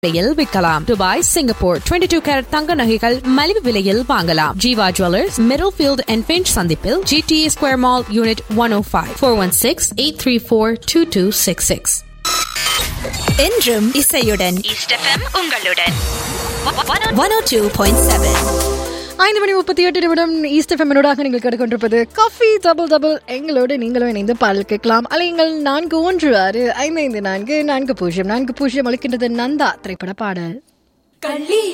விலையில் விற்கலாம் Dubai Singapore 22 two carat தங்க நகைகள் மலிவு விலையில் வாங்கலாம் Jeeva jewellers Middlefield and Finch சந்திப்பில் GTA square mall unit one O five four one six eight three four two two six six என்றும் இசையுடன் ஈஸ்ட் எஃப்எம் உங்களுடன் one O two point seven ஐந்து மணி முப்பத்தி எட்டு நிமிடம் ஈஸ்ட் எஃப்எம்னோடாக நீங்கள் கேட்டுக்கொண்டிருப்பது காஃபி டபுள் டபுள் எங்களோடு நீங்களும் இணைந்து பாடல் கேட்கலாம் அலையுங்கள் நான்கு ஒன்று ஆறு ஐந்து ஐந்து நான்கு நான்கு பூஜ்ஜியம் நான்கு பூஜ்ஜியம் அளிக்கின்றது நந்தா திரைப்பட பாடல்